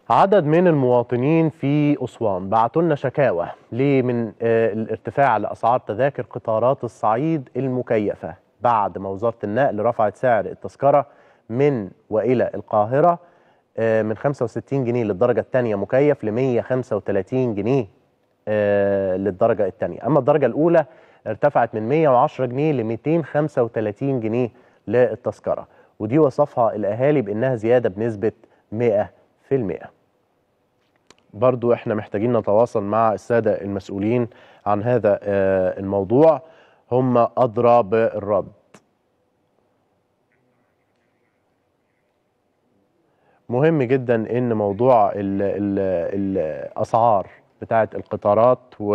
عدد من المواطنين في أسوان بعتوا لنا شكاوى ليه من آه، الارتفاع لأسعار تذاكر قطارات الصعيد المكيفة بعد ما وزارة النقل رفعت سعر التذكرة من وإلى القاهرة آه، من 65 جنيه للدرجة الثانية مكيف ل 135 جنيه آه، للدرجة الثانية أما الدرجة الأولى ارتفعت من 110 جنيه ل 235 جنيه للتذكرة ودي وصفها الأهالي بأنها زيادة بنسبة 100% برضو احنا محتاجين نتواصل مع السادة المسؤولين عن هذا آه، الموضوع هم أدرى بالرد مهم جدا ان موضوع ال ال الاسعار بتاعه القطارات و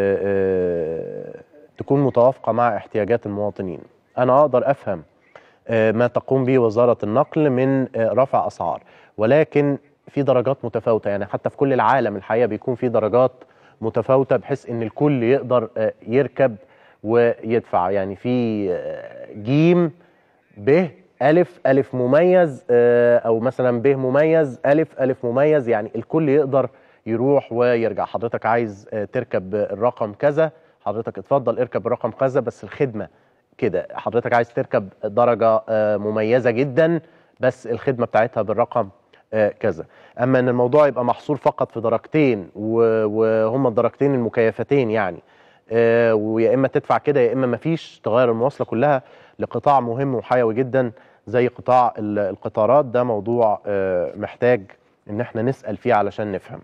تكون متوافقه مع احتياجات المواطنين انا اقدر افهم ما تقوم به وزاره النقل من رفع اسعار ولكن في درجات متفاوته يعني حتى في كل العالم الحقيقه بيكون في درجات متفاوته بحيث ان الكل يقدر يركب ويدفع يعني في جيم ب ألف ألف مميز أو مثلا ب مميز ألف ألف مميز يعني الكل يقدر يروح ويرجع حضرتك عايز تركب الرقم كذا حضرتك اتفضل اركب الرقم كذا بس الخدمة كده حضرتك عايز تركب درجة مميزة جدا بس الخدمة بتاعتها بالرقم كذا أما أن الموضوع يبقى محصور فقط في درجتين وهم الدرجتين المكيفتين يعني ويا إما تدفع كده يا إما مفيش تغير المواصلة كلها لقطاع مهم وحيوي جدا زي قطاع القطارات ده موضوع محتاج ان احنا نسال فيه علشان نفهم.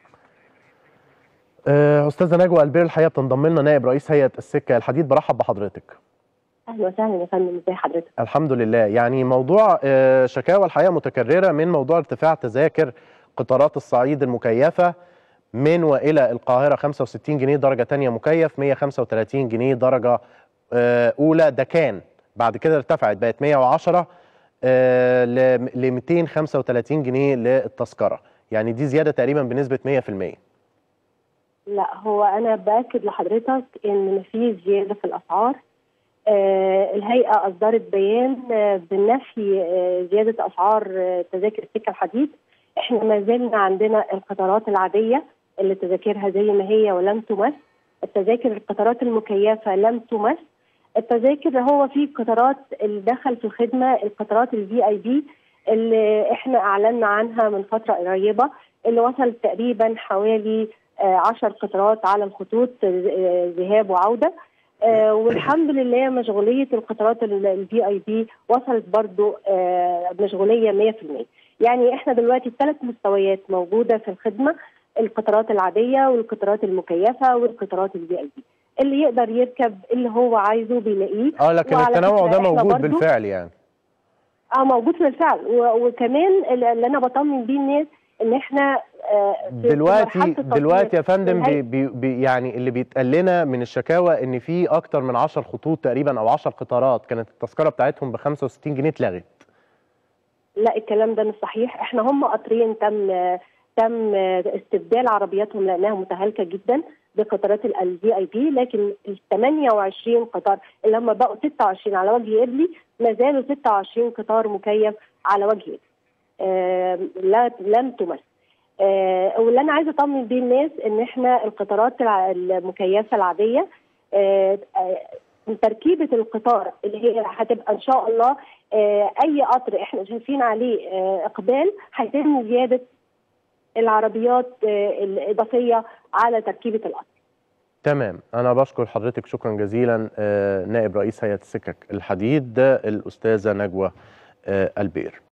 استاذه نجوى البير الحقيقه بتنضم لنا نائب رئيس هيئه السكه الحديد برحب بحضرتك. اهلا وسهلا يا فندم ازي حضرتك؟ الحمد لله يعني موضوع شكاوى الحقيقه متكرره من موضوع ارتفاع تذاكر قطارات الصعيد المكيفه من والى القاهره 65 جنيه درجه ثانيه مكيف 135 جنيه درجه اولى ده كان بعد كده ارتفعت بقت 110 آه ل 235 جنيه للتذكره يعني دي زياده تقريبا بنسبه 100% لا هو انا باكد لحضرتك ان مفيش زياده في الاسعار آه الهيئه اصدرت بيان آه بنفي آه زياده اسعار آه تذاكر السكه الحديد احنا ما زلنا عندنا القطارات العاديه اللي تذاكرها زي ما هي ولم تمس التذاكر القطارات المكيفه لم تمس التذاكر هو في قطارات اللي دخل في الخدمه القطارات الفي اي بي اللي احنا اعلنا عنها من فتره قريبه اللي وصلت تقريبا حوالي 10 قطارات على الخطوط ذهاب وعوده والحمد لله مشغوليه القطارات الفي اي بي وصلت برضو مشغوليه 100% يعني احنا دلوقتي ثلاث مستويات موجوده في الخدمه القطارات العاديه والقطارات المكيفه والقطارات الفي اي بي اللي يقدر يركب اللي هو عايزه بيلاقيه اه لكن التنوع ده موجود بالفعل يعني اه موجود بالفعل وكمان اللي انا بطمن بيه الناس ان احنا آه دلوقتي دلوقتي يا فندم بي بي بي يعني اللي بيتقال لنا من الشكاوى ان في اكتر من 10 خطوط تقريبا او 10 قطارات كانت التذكره بتاعتهم ب 65 جنيه اتلغت لا الكلام ده مش صحيح احنا هم قطرين تم تم استبدال عربياتهم لانها متهالكه جدا بقطارات الفي اي بي لكن ال 28 قطار اللي هم بقوا 26 على وجه قبلي ما زالوا 26 قطار مكيف على وجه قبلي. آه لا لم تمس. آه واللي انا عايزه اطمن بيه الناس ان احنا القطارات المكيفه العاديه آه آه تركيبه القطار اللي هي هتبقى ان شاء الله آه اي قطر احنا شايفين عليه آه اقبال هيتم زياده العربيات الإضافية على تركيبة القطر تمام أنا بشكر حضرتك شكرا جزيلا نائب رئيس هيئة السكك الحديد الأستاذة نجوى البير